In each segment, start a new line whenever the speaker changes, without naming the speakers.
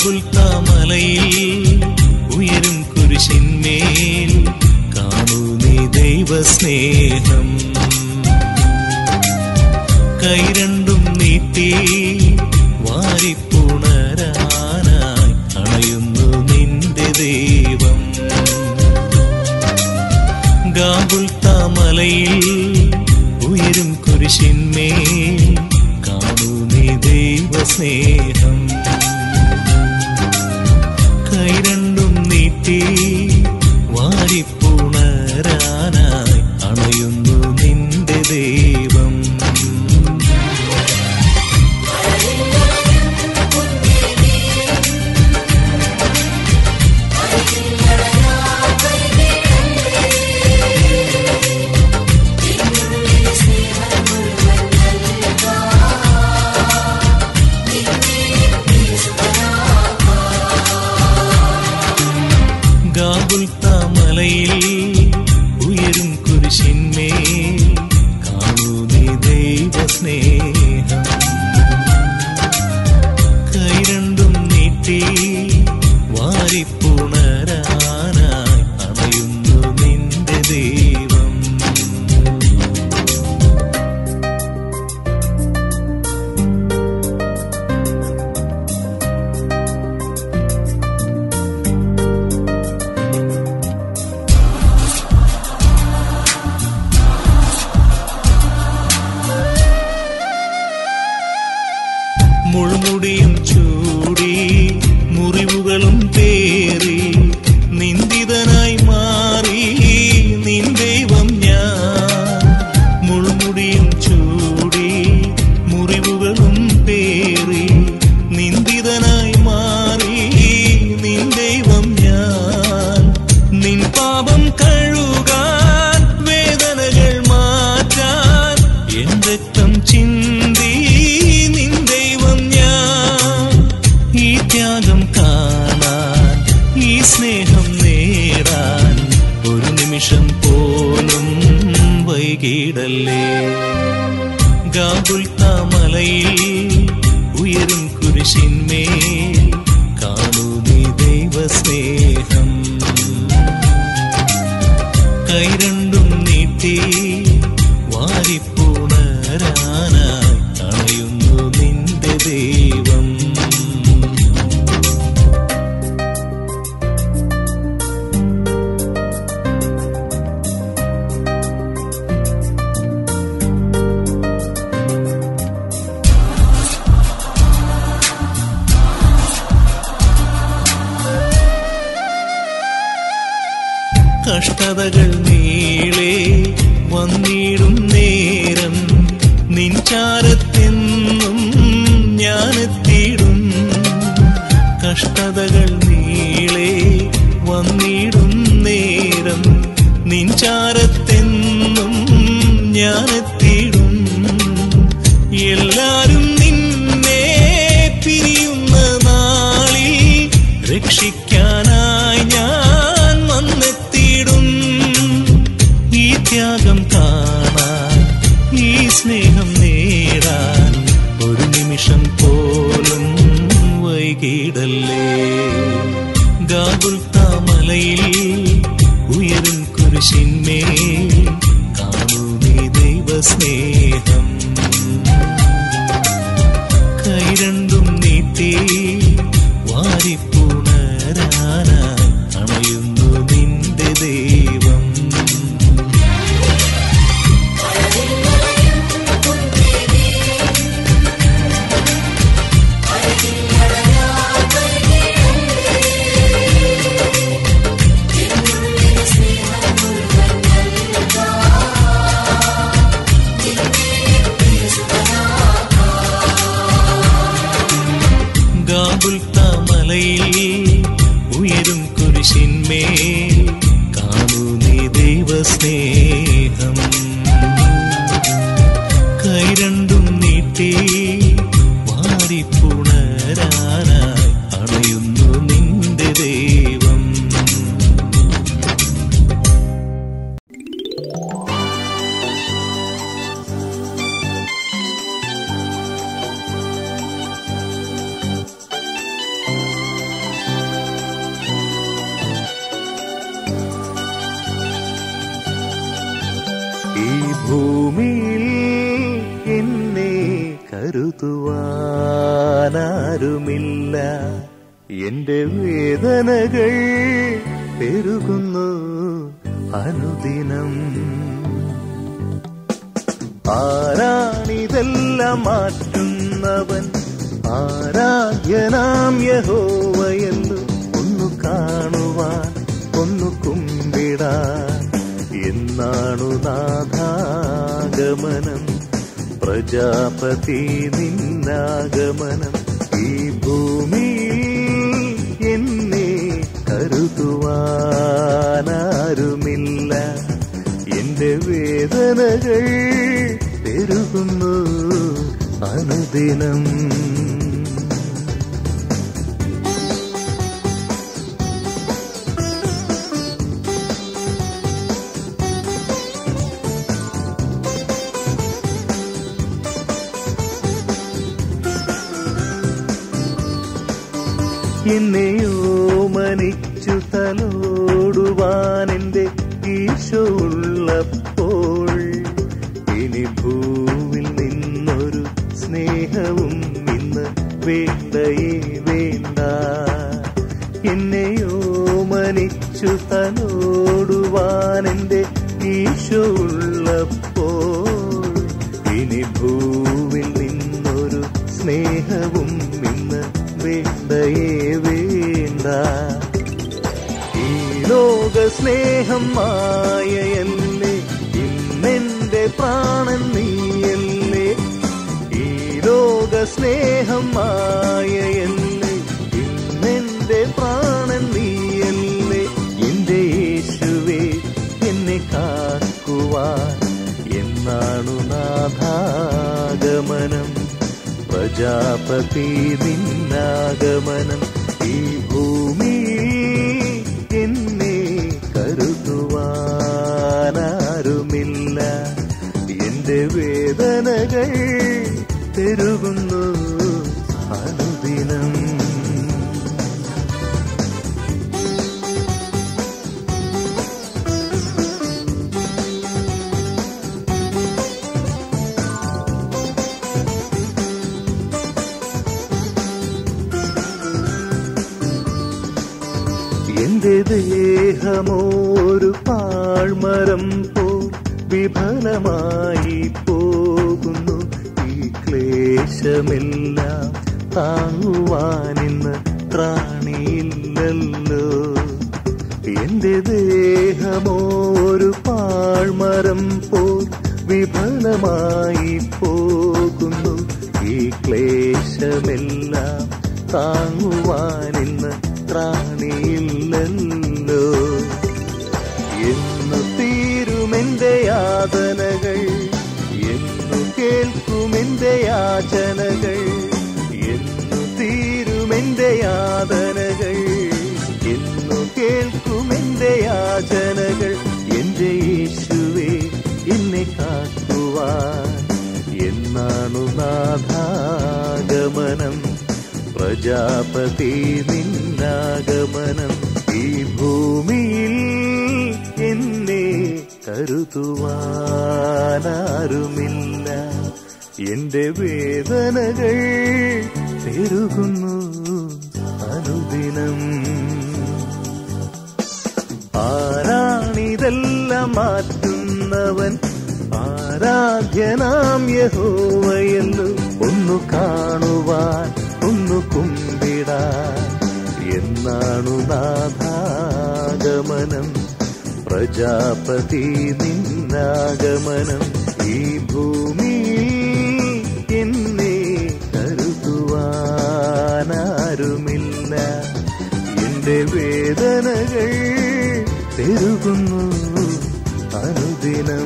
ഗാഗുൽത്താമലയിൽ ഉയരും കുരിശിന്മേൽ കാണൂ നീ ദൈവസ്നേഹം കൈ രണ്ടും നീട്ടി വാരിപ്പുണരാനായി അണയുന്നു നിന്റെ ദൈവം ഗാഗുൽത്താമലയിൽ ഉയരും കുരിശിന്മേൽ കാണൂ നീ ദൈവസ്നേഹം കൈ രണ്ടും നീട്ടി വാരിപ്പുണരാനായി അണയുന്നു നിന്റെ ദൈവം ഗാഗുൽത്താമലയിൽ ഉയരും കുരിശിന്മേൽ കാണൂ നീ ദൈവസ്നേഹം കൈ രണ്ടും നീട്ടി വാരിപ്പുണരാനായി അണയുന്നു നിന്റെ ദൈവം മുൾമുടിയും ചൂടി മുറിവുകളും പേറി നിന്ദിതനായി മാറി നിൻ ദൈവം ഞാൻ മുൾമുടിയും ചൂടി മുറിവുകളും പേറി നിന്ദിതനായി മാറി നിൻ ദൈവം ഞാൻ നിൻ പാപം കഴുകാൻ വേദനകൾ മാറ്റാൻ എൻ രക്തം ചിന്തി നിൻ ദൈവം ഞാൻ ഈ ത്യാഗം കാണാൻ ഈ സ്നേഹം നേടാൻ ഒരു നിമിഷം പോലും വൈകിടല്ലേ ഗാഗുൽത്താമലയിൽ ഉയരും കുരിശിന്മേൽ കാണൂ നീ ദൈവസ്നേഹം കൈ രണ്ടും നീട്ടി വാരിപ്പുണരാനായി അണയുന്നു നിന്റെ ദൈവം കഷ്ടതകൾ നീളെ വന്നിടും നേരം നിൻചാരത്തെന്നും ഞാനെത്തിയിടും കഷ്ടതകൾ നീളെ വന്നിടും നേരം നിൻചാരത്തെന്നും ഞാനെത്തിയിടും എല്ലാരും നിന്നെ പിരിയുന്ന നാളിൽ രക്ഷിക്കാനായി ഞാൻ വന്നെത്തിയിടും ഈ ത്യാഗം കാണാൻ ഈ സ്നേഹം നേടാൻ ഒരു നിമിഷം പോലും വൈകിടല്ലേ ഗാഗുൽത്താമലയിൽ ഉയരും കുരിശിന്മേൽ കാണൂ നീ ദൈവസ്നേഹം കൈ രണ്ടും നീട്ടി വാരിപ്പുണരാനായി അണയുന്നു നിന്റെ ദൈവം
സ്നേഹം മുഴുവൻ നൽകാം
ഈ ഭൂമിയിൽ എന്നെ കരുതുവാനാരുമില്ല എന്റെ വേദനകൾ പെരുകുന്നു അനുദിനം ആരാണിതെല്ലാം മാറ്റുന്നവൻ ആരാധ്യനാം യഹോവയെന്നു ഒന്നു കാണുവാൻ ഒന്നു കുമ്പിടാൻ എന്നാണു നാഥാഗമനം പ്രജാപതി നിന്നാഗമനം ഈ ഭൂമിയിൽ എന്നെ കരുതുവാനാരുമില്ല എന്റെ വേദനകൾ പെരുകുന്നു അനുദിനം എന്നെയോ മനിച്ചു തലോടുവാൻ എന്റെ ഈശോ ഉള്ളപ്പോൾ ഇനി ഭൂവിൽ നിന്നൊരു സ്നേഹവും ഇന്ന് വേണ്ടയേ വേണ്ട എന്നെയോ മനിച്ചു തലോടുവാൻ എന്റെ ഈശോ ഉള്ളപ്പോൾ ഇനി ഭൂവിൽ നിന്നൊരു സ്നേഹവും ഇന്ന് വേണ്ടയേ വേണ്ട ഈ ലോക സ്നേഹം മായയല്ലേ ഇന്നെന്റെ പ്രാണൻ നീയല്ലേ ഈ ലോക സ്നേഹം മായയല്ലേ ഇന്നെന്റെ പ്രാണൻ നീയല്ലേ എന്റെ യേശുവേ എന്നെ കാക്കുവാൻ എന്നാണു നാഥാഗമനം പ്രജാപതി നിന്നാഗമനം ഈ ഭൂമിയിൽ എന്നെ കരുതുവാനാരുമില്ല എന്റെ വേദനകൾ പെരുകുന്നു അനുദിനം എന്റെ ദേഹമോരു പാഴ്മരം പോൽ വിഫലമായി പോകുന്നു ഈ ക്ലേശമെല്ലാം താങ്ങുവാനിന്ന് ത്രാണിയില്ലല്ലോ എന്റെ ദേഹമോരു പാഴ്മരം പോൽ വിഫലമായി പോകുന്നു ഈ ക്ലേശമെല്ലാം താങ്ങുവാനിന്ന് ത്രാണിയില്ലല്ലോ എന്നു തീരുമെന്റെ യാതനകൾ എന്നു കേൾക്കുമെന്റെ യാചനകൾ എന്നു തീരുമെന്റെ യാതനകൾ എന്നു കേൾക്കുമെന്റെ യാചനകൾ എന്റെ യേശുവേ എന്നെ കാക്കുവാൻ എന്നാണു നാഥാഗമനം പ്രജാപതി നിന്നാഗമനം ഈ ഭൂമിയിൽ എന്നെ കരുതുവാനാരുമില്ല എന്റെ വേദനകൾ പെരുകുന്നു അനുദിനം ആരാണിതെല്ലാം മാറ്റുന്നവൻ ആരാധ്യനാം യഹോവയെന്നു ഒന്നു കാണുവാൻ ഒന്നു കുമ്പിടാൻ എന്നാണു നാഥാഗമനം പ്രജാപതി നിന്നാഗമനം ഈ ഭൂമിയിൽ എന്നെ കരുതുവാനാരുമില്ല എന്റെ വേദനകൾ പെരുകുന്നു അനുദിനം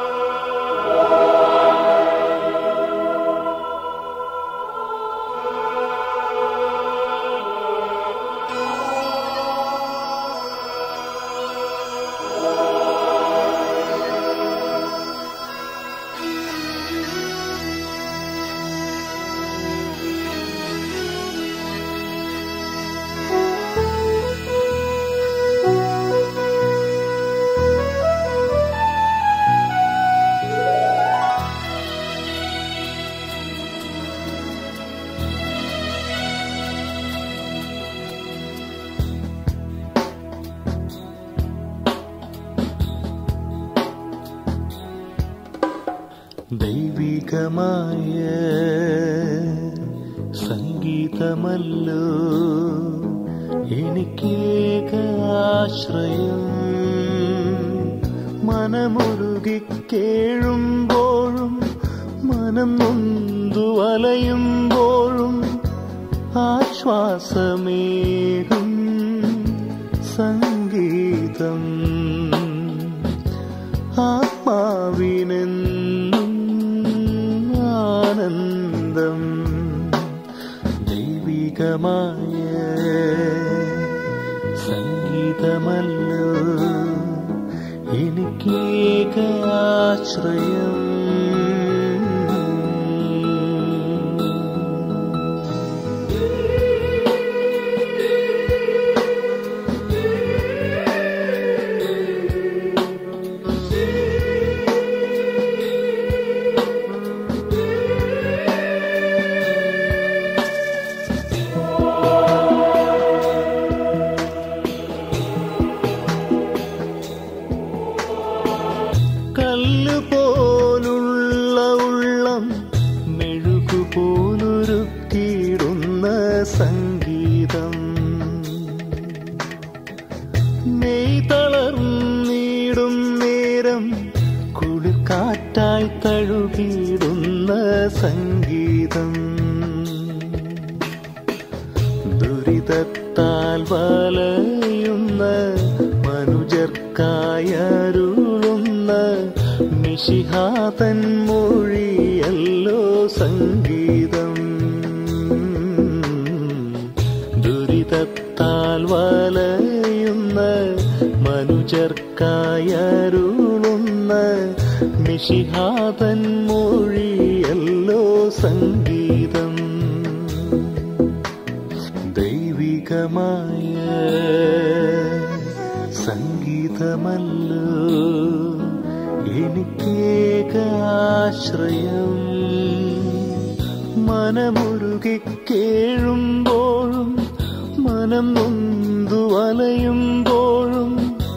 യേശുവേ
ദൈവികമായ സംഗീതമല്ലോ എനിക്കേക ആശ്രയം മനമുരുകി കേഴുമ്പോഴും മനം നൊന്തു വലയുമ്പോഴും ആശ്വാസമേകും സംഗീതം ആത്മാവിനെന്നും ആനന്ദം ദൈവികമായ സംഗീതമല്ലോ എനിക്കേക ആശ്രയം കല്ല് പോലുള്ള ഉള്ളം മെഴുകുപോലൊരുക്കിയിടുന്ന സംഗീതം മെയ് തളർന്നിടും നേരം കുളിർക്കാറ്റായി തഴുകിയിടുന്ന സംഗീതം ദുരിതത്താൽ വലയുന്ന മനുജർക്കായരുളുന്ന നിഷിഹാതൻ മൊഴിയല്ലോ സംഗീതം ദുരിതത്താൽ വലയുന്ന മനുജർക്കായരുളുന്ന നിഷിഹാതൻ മൊഴിയല്ലോ സംഗീതം ദൈവികമായ സംഗീതമല്ലോ എനിക്കേക ആശ്രയം മനമുരുകി കേഴുമ്പോഴും മനം നൊന്തു വലയുമ്പോഴും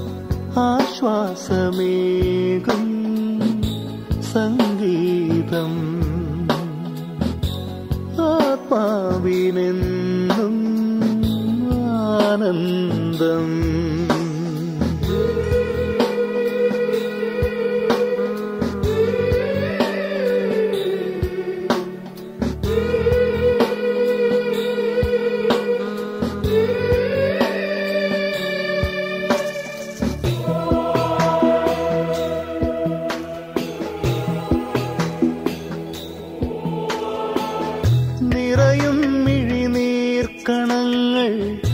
ആശ്വാസമേകും സംഗീതം ആത്മാവിനെന്നും ആനന്ദം നിറയും മിഴിനീർക്കണങ്ങൾ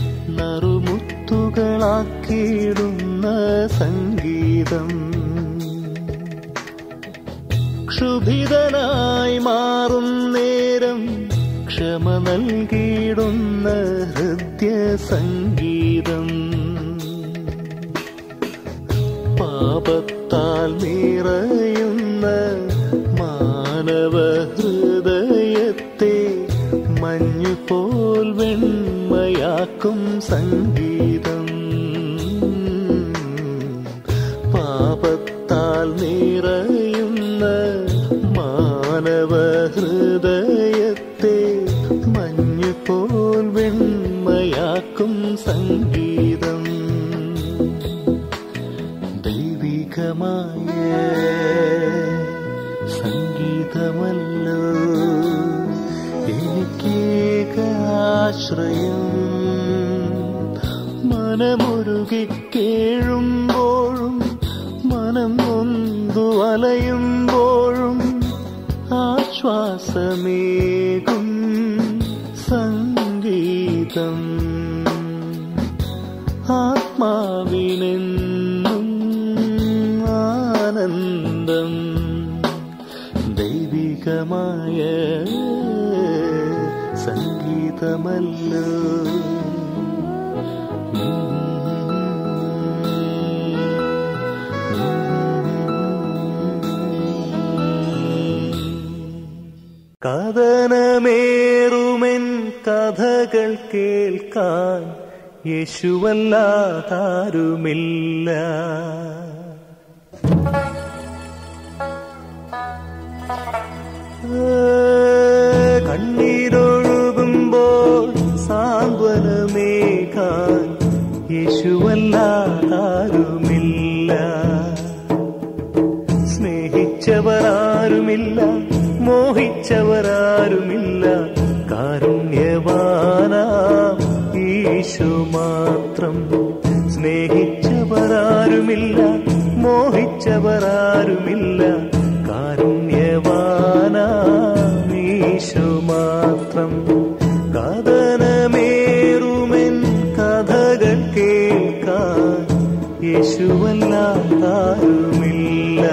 നറുമുത്തുകളാക്കിയിടുന്ന സംഗീതം ക്ഷുഭിതനായി മാറും നേരം ക്ഷമ നൽകിയിടുന്ന ഹൃദ്യ സംഗീതം പാപത്താൽ നിറയുന്ന മാനവ ഹൃദയത്തെ മഞ്ഞുപോൽ വെണ്മയാക്കും സംഗീതം പാപത്താൽ നിറയുന്ന മാനവ ഹൃദയത്തെ മഞ്ഞുപോൽ വെണ്മയാക്കും സംഗീതം ദൈവികമായ സംഗീതമല്ലോ എനിക്കേക ആശ്രയം മനമുരുകി കേഴുമ്പോഴും മനം നൊന്തു വലയുമ്പോഴും ആശ്വാസമേകും സംഗീതം ആത്മാവിനെന്നും ആനന്ദം ദൈവികമായ സംഗീതമല്ലോ കഥനമേറുമെൻ കഥകൾ കേൾക്കാൻ യേശുവല്ലാതാരുമില്ല കണ്ണീരൊഴുകുമ്പോൾ സാന്ത്വനമേകാൻ യേശുവല്ലാതാരുമില്ല സ്നേഹിച്ചവരാരുമില്ല മോഹിച്ചവരാരുമില്ല കാരുണ്യവാനാ ഈശു മാത്രം സ്നേഹിച്ചവരാരുമില്ല മോഹിച്ചവരാരുമില്ല കാരുണ്യവാനാ ഈശു മാത്രം കഥനമേറുമെൻ കഥകൾ കേൾക്കാൻ യേശുവല്ലാതാരുമില്ല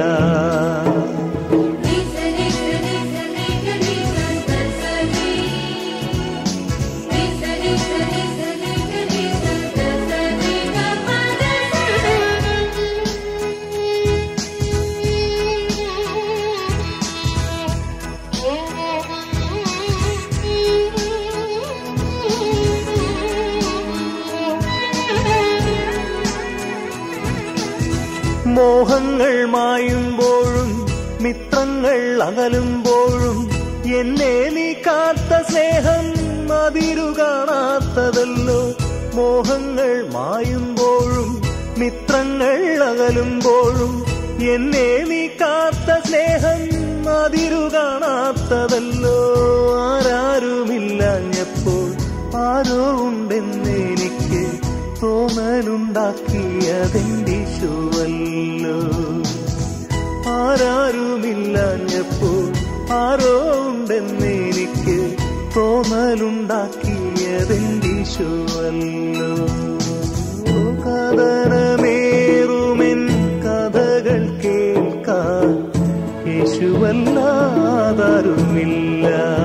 മോഹങ്ങൾ മായുമ്പോഴും മിത്രങ്ങൾ അകലുമ്പോഴും എന്നെ നീ കാത്ത സ്നേഹം അതിരു കാണാത്തതല്ലോ മോഹങ്ങൾ മായുമ്പോഴും മിത്രങ്ങൾ അകലുമ്പോഴും എന്നെ നീ കാത്ത സ്നേഹം അതിരു കാണാത്തതല്ലോ ആരാരുമില്ലഞ്ഞപ്പോൾ ആരോ ഉണ്ടെന്നെനിക്ക് തോന്നലുണ്ടാക്കിയതെന്തിശുവല്ലോ ആരാരുമില്ലഞ്ഞപ്പോൾ ആരോ ഉണ്ടെന്നെനിക്ക് തോന്നലുണ്ടാക്കിയതെന്തിശുവല്ലോ കഥനമേറുമെൻ കഥകൾ കേൾക്കാൻ യേശുവല്ലാതാരുമില്ല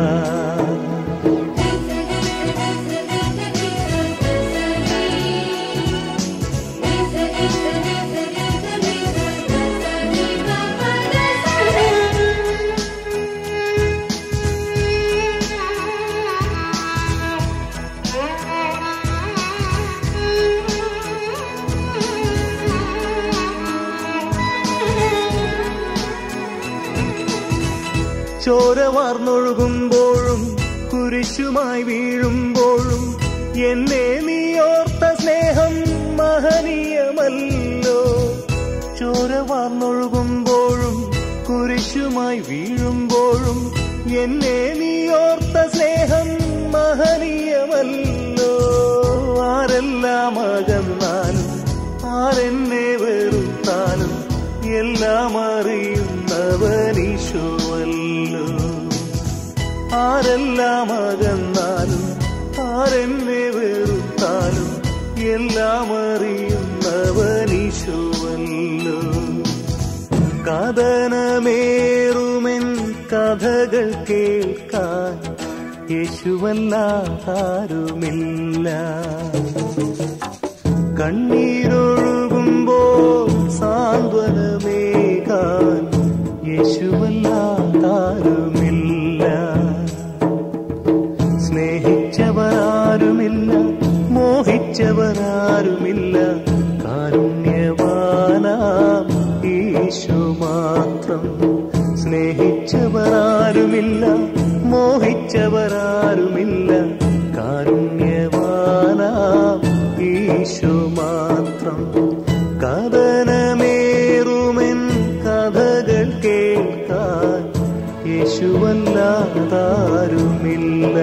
ചോര വാർന്നൊഴുകുമ്പോഴും കുരിശുമായി വീഴുമ്പോഴും എന്നെ നീ ഓർത്ത സ്നേഹം മഹനീയമല്ലോ ചോര വാർന്നൊഴുകുമ്പോഴും കുരിശുമായി വീഴുമ്പോഴും എന്നെ നീ ഓർത്ത സ്നേഹം മഹനീയമല്ലോ ആരെല്ലാം അകന്നാലും ആരെന്നെ വെറുത്താലും എല്ലാം അറിയുന്നവനീശോവല്ലോ ആരെല്ലാം അകന്നാലും ആരെന്നെ വെറുത്താലും എല്ലാം അറിയുന്നവനീശോവല്ലോ കഥനമേറുമെൻ കഥകൾ കേൾക്കാൻ യേശുവല്ലാതാരുമില്ല കണ്ണീരൊഴുകുമ്പോൾ സാന്ത്വനമേകാൻ യേശുവല്ലാതാരുമില്ല സ്നേഹിച്ചവരാരുമില്ല മോഹിച്ചവരാരുമില്ല കാരുണ്യവാനാം യേശു മാത്രം സ്നേഹിച്ചവരാരുമില്ല മോഹിച്ചവരാരുമില്ല കാരുണ്യവാനാം യേശു മാത്രം കഥനമേറുമെൻ കഥകൾ കേൾക്കാൻ യേശുവല്ലാതാരുമില്ല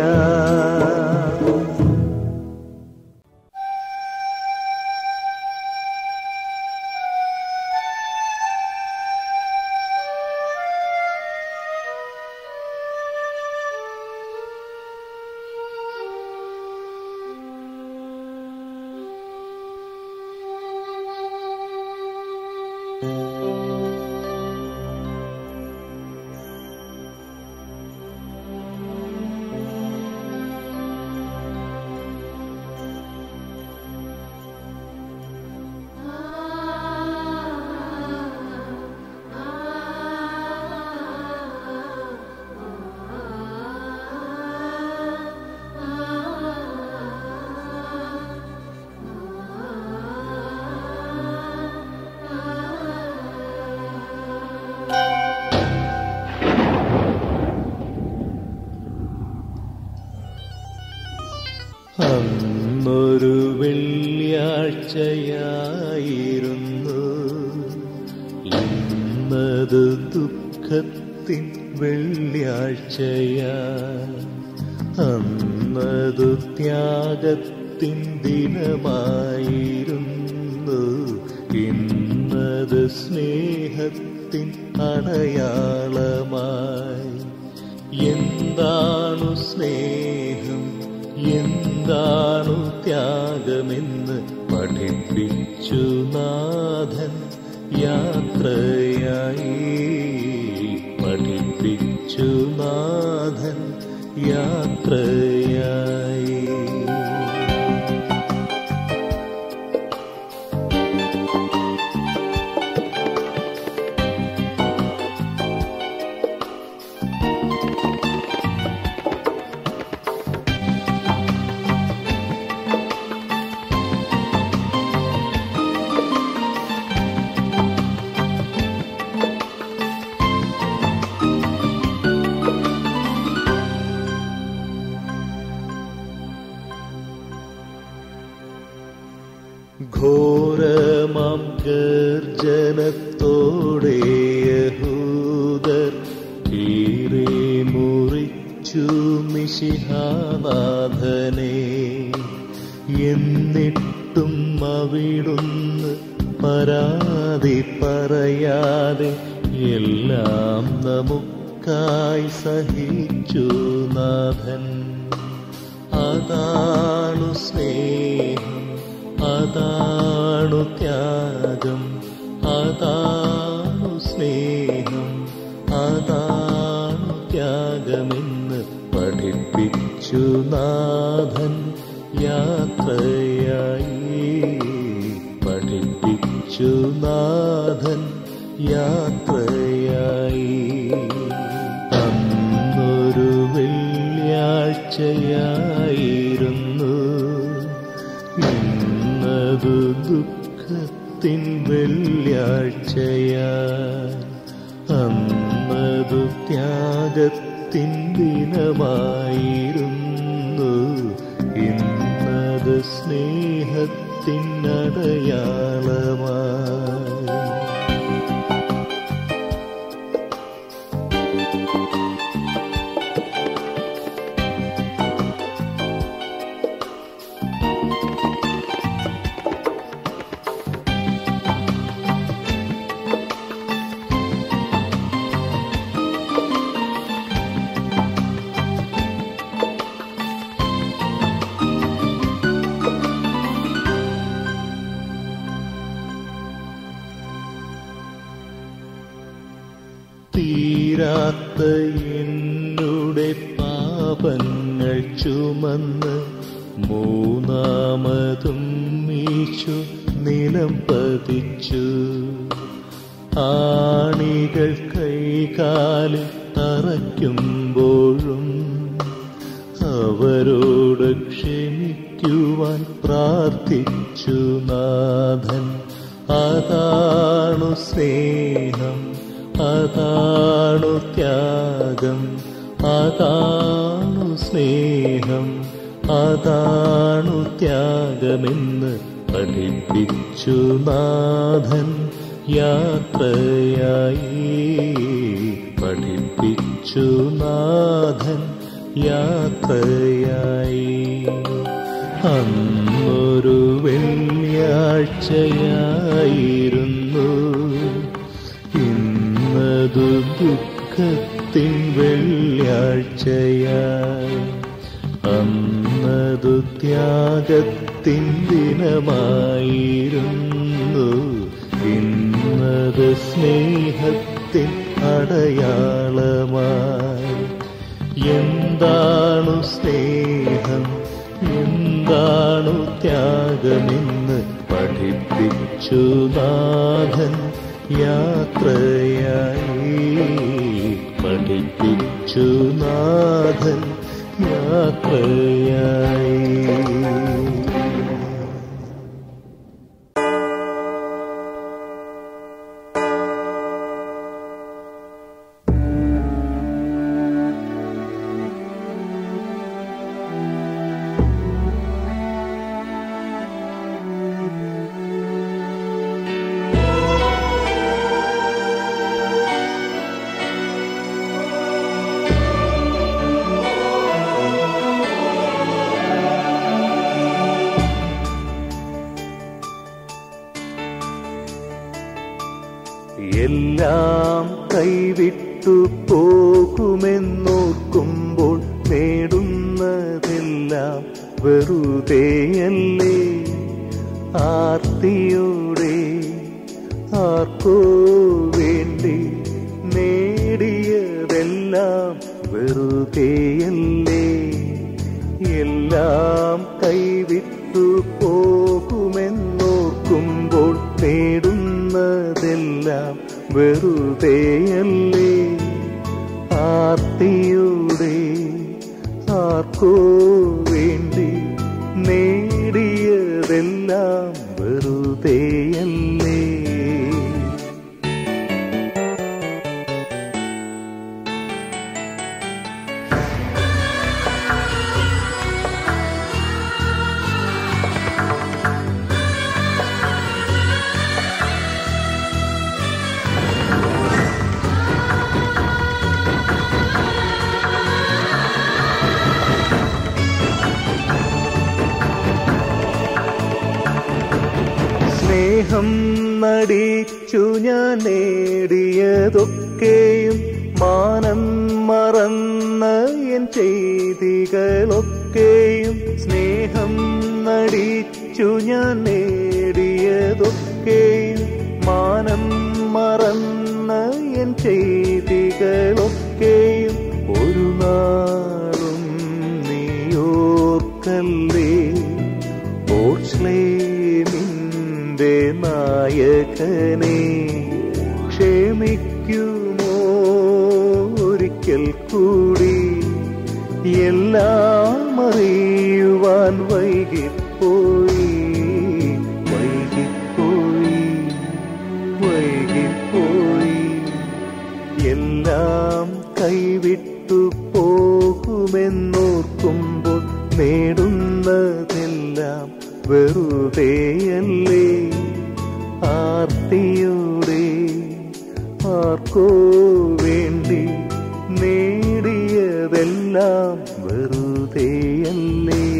യേശുവേ
അന്നൊരു വെള്ളിയാഴ്ചയായിരുന്നു ഇന്നത് ദുഃഖത്തിൻ വെള്ളിയാഴ്ചയാ അന്നതു ത്യാഗത്തിൻ ദിനമായിരുന്നു ഇന്നത് സ്നേഹത്തിൻ അടയാളമായി എന്താണു സ്നേഹം എന്താണു ത്യാഗമെന്ന് പഠിപ്പിച്ചു നാഥൻ യാത്രയായി പഠിപ്പിച്ചു നാഥൻ യാത്രയായി ഘോരമാം ഗർജനത്തോടെ യഹൂദർ കീറി മുറിച്ചു മിശിഹാനാഥനെ എന്നിട്ടും അവിടുന്ന് പരാതി പറയാതെ എല്ലാം നമുക്കായി സഹിച്ചു നാഥൻ അതാണു സ്നേഹം അതാണു ത്യാഗം അതാണു സ്നേഹം അതാണു ത്യാഗമെന്ന് പഠിപ്പിച്ചു നാഥൻ യാത്രയായി പഠിപ്പിച്ചു നാഥൻ യാത്രയായി അന്നൊരു വെള്ളിയാഴ്ചയായിരുന്നു ഇന്നതു ദുഃഖത്തിൻ വെള്ളിയാഴ്ചയാ അന്നതു ത്യാഗത്തിൻ ദിനമായിരുന്നു ഇന്നത് സ്നേഹത്തിൻ അടയാളമായി തീരാത്ത എന്നുടെ പാപങ്ങൾ ചുമന്ന് മൂന്നാമതും മീശു നിലം പതിച്ചു ആണികൾ കൈകാലിൽ തറയ്ക്കുമ്പോഴും അവരോട് ക്ഷമിക്കുവാൻ പ്രാർത്ഥിച്ചു നാഥൻ അതാണു സ്നേഹം അതാണു ത്യാഗം അതാണു സ്നേഹം അതാണു ത്യാഗമെന്ന് പഠിപ്പിച്ചു നാഥൻ യാത്രയായി പഠിപ്പിച്ചു നാഥൻ യാത്രയായി അന്നൊരു വെള്ളിയാഴ്ചയായിരുന്നു ഇന്നതു ദുഃഖത്തിൻ വെള്ളിയാഴ്ചയായി അന്നതു ത്യാഗത്തിൻ ദിനമായിരുന്നു ഇന്നത് സ്നേഹത്തിൻ അടയാളമായി എന്താണു സ്നേഹം എന്താണു ത്യാഗമെന്ന് പഠിപ്പിച്ചു നാഥൻ യാത്രയായി പഠിപ്പിച്ചു നാഥൻ യാത്രയായി
യേശുവേ
എല്ലാം കൈവിട്ടു പോകുമെന്നോർക്കുമ്പോൾ നേടുന്നതെല്ലാം വെറുതെയല്ലേ ആർത്തിയോടെ ആർക്കോ വേണ്ടി നേടിയതെല്ലാം വെറുതെയല്ലേ എല്ലാം കൈവിട്ടു പോകുമെന്നോർക്കുമ്പോൾ നേടുന്നതെല്ലാം വെറുതെയല്ലേ ആർത്തിയുടെ ആർക്കോ വേണ്ടി നേടിയതെല്ലാം വെറുതെയല്ലേ സ്നേഹം നടിച്ചു ഞാൻ നേടിയതൊക്കെയും മാനം മറന്ന എൻ ചെയ്തികളൊക്കെയും സ്നേഹം നടിച്ചു ഞാൻ നേടിയതൊക്കെയും മാനം മറന്ന എൻ ചെയ്തികളൊക്കെയും ഒരു നാളും നീയോർക്കല്ലേ ഓർസ്ലേമിന്റെ നായകനെ ക്ഷമിക്കുമോ ഒരിക്കൽ കൂടി എല്ലാം അറിയുവാൻ വൈകിപ്പോയി വൈകിപ്പോയി വൈകിപ്പോയി എല്ലാം കൈവിട്ടു പോകുമെന്നോർക്കുമ്പോൾ നേടുന്നതെല്ലാം വെറുതെയല്ലേ ആർത്തിയോടെ ആർക്കോ വേണ്ടി നേടിയതെല്ലാം വെറുതെയല്ലേ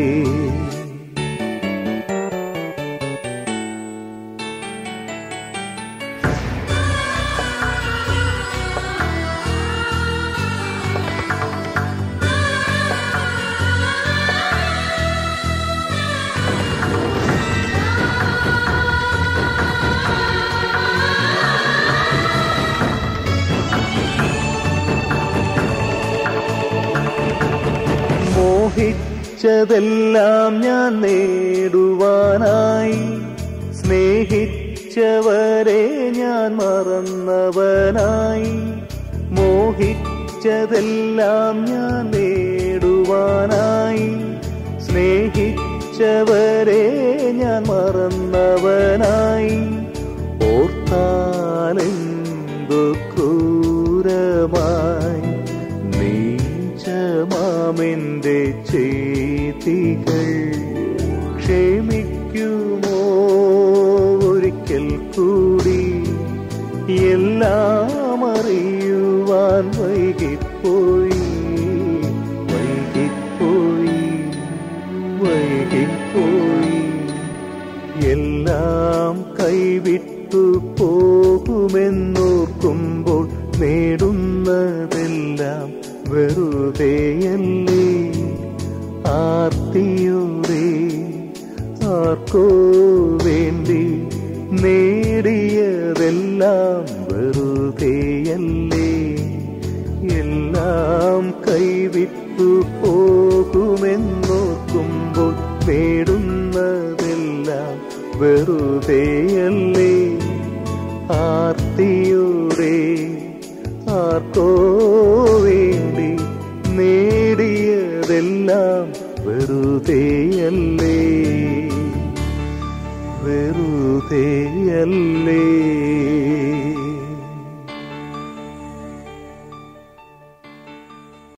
മോഹിച്ചതെല്ലാം ഞാൻ നേടുവാനായി സ്നേഹിച്ചവരെ ഞാൻ മറന്നവനായി മോഹിച്ചതെല്ലാം ഞാൻ നേടുവാനായി സ്നേഹിച്ചവരെ ഞാൻ മറന്നവനായി ഓർത്താലെന്തു ക്രൂരമായി നീചമാമെന്റെ ചെയ്തികൾ ക്ഷമിക്കുമോ ഒരിക്കൽ കൂടി എല്ലാം അറിയുവാൻ വൈകിപ്പോയി വൈകിപ്പോയി വൈകിപ്പോയി എല്ലാം കൈവിട്ടു പോകുമെന്നോർക്കുമ്പോൾ നേടുന്നതെല്ലാം വെറുതെയല്ലേ ആർത്തിയോടെ ആർക്കോ വേണ്ടി നേടിയതെല്ലാം വെറുതെയല്ലേ എല്ലാം കൈവിട്ടു പോകുമെന്നോർക്കുമ്പോൾ നേടുന്നതെല്ലാം വെറുതെയല്ലേ ആർത്തിയോടെ ആർക്കോ വേണ്ടി നേടിയതെല്ലാം വെറുതെയല്ലേ വെറുതെയല്ലേ